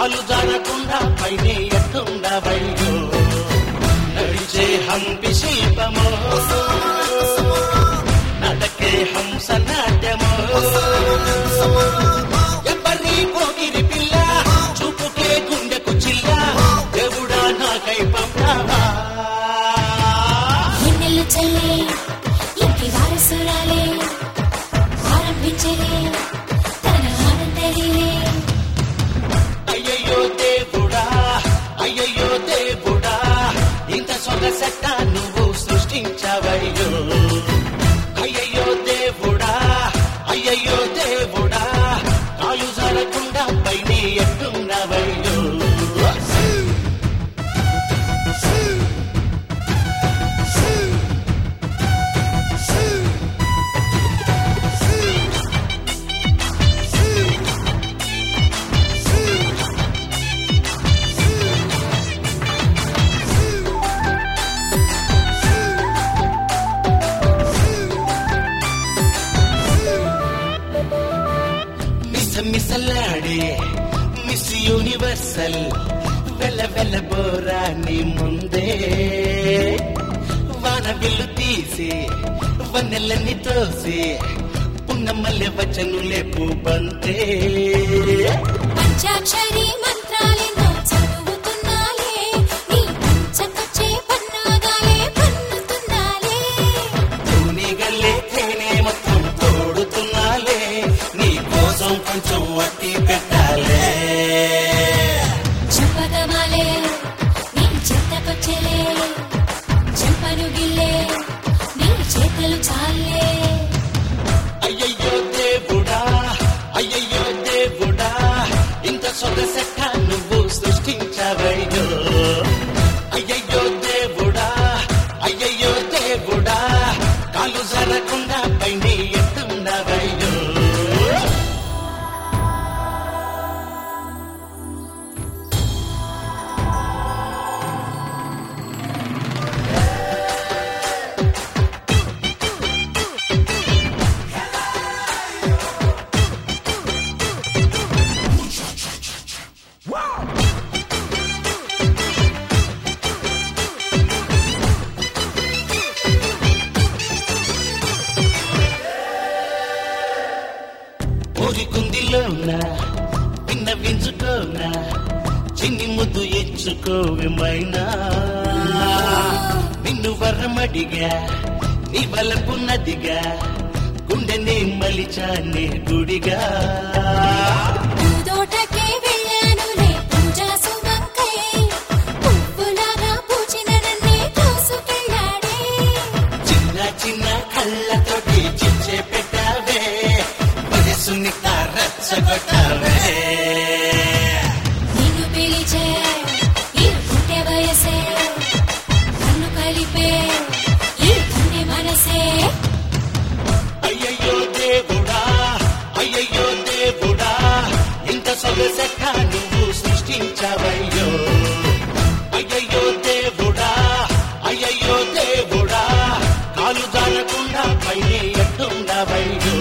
కాలు జారకుండా పైనే ఎట్టుండవయ్యో నడిచే హంపి శిల్పమో నడకే హంస నాట్యమో ఎవ్వరి పోగిరి పిల్ల చూపుకే గుండెకు చిల్ల దేవుడా నాకై పంపావా ఎన్నెల్లు చల్లే ఇంటి వారసురాలే ఆరంభించలే తన ఆనందలీలే అయ్యయ్యో దేవుడా అయ్యయ్యో దేవుడా ఇంత సొగసెట్ట నువ్వు సృష్టించవయ్యో అయ్యయ్యో దేవుడా అయ్యయ్యో దేవుడా కాలు జరగకుండా పైన ఎట్టున్నవయ్యో మిస మిసలాడే మిస్ యూనివర్సల్ వెల్ల వెల్ల బోరాని ముందే వాన విల్లు తీసి వన్నెలని తోసి పున్నమల్లె వచనులే పూబంతే పంచాక్షరి మంత్రాలెన్నో చదువుతున్నాలే నీ పంచకొచ్చే పన్నాగాలే పన్నుతున్నాలే తూనిగల్లే తేనె మొత్తం తోడుతున్నాలే నీ కోసం కొంచెం వట్టి పెట్టాలే చెప్పగమాలే నీ చెత్తకొచ్చెలే చెంపను గిల్లే నీ చేతలు చాలే అయ్యయ్యో దేవుడా అయ్యయ్యో దేవుడా ఇంత సొగసెట్ట నువ్వు సృష్టించవయ్యో అయ్యయ్యో దేవుడా అయ్యయ్యో దేవుడా కాలు జరగకుండా పైన ఎత్తుండవయ్యో ఊరికుందిలోన విన్నవించుకోనా చిన్ని ముద్దు ఇచ్చుకోవిమైనా నిన్ను వరమడిగా నీ బలపున్నదిగా గుండెని మలిచానే గుడిగా పూదోటకే వెళ్ళానులే పూజా సుమంకై పువ్వులాగా పూచిన నన్నే తోసుకెళ్ళాడే చిన్న చిన్న కళ్ళతోటి చిచ్చే పెట్టావే వయసుని రచ్చగొట్టావే నిన్ను పిలిచే ఈ పుట్టే వయసే నన్ను కలిపే ఈ కన్నె మనసే అయ్యయ్యో దేవుడా అయ్యయ్యో దేవుడా ఇంత సొగసెట్ట నువ్వు సృష్టించవయ్యో అయ్యయ్యో దేవుడా అయ్యయ్యో దేవుడా కాలు జారకుండా పైన ఎట్టుండవయ్యో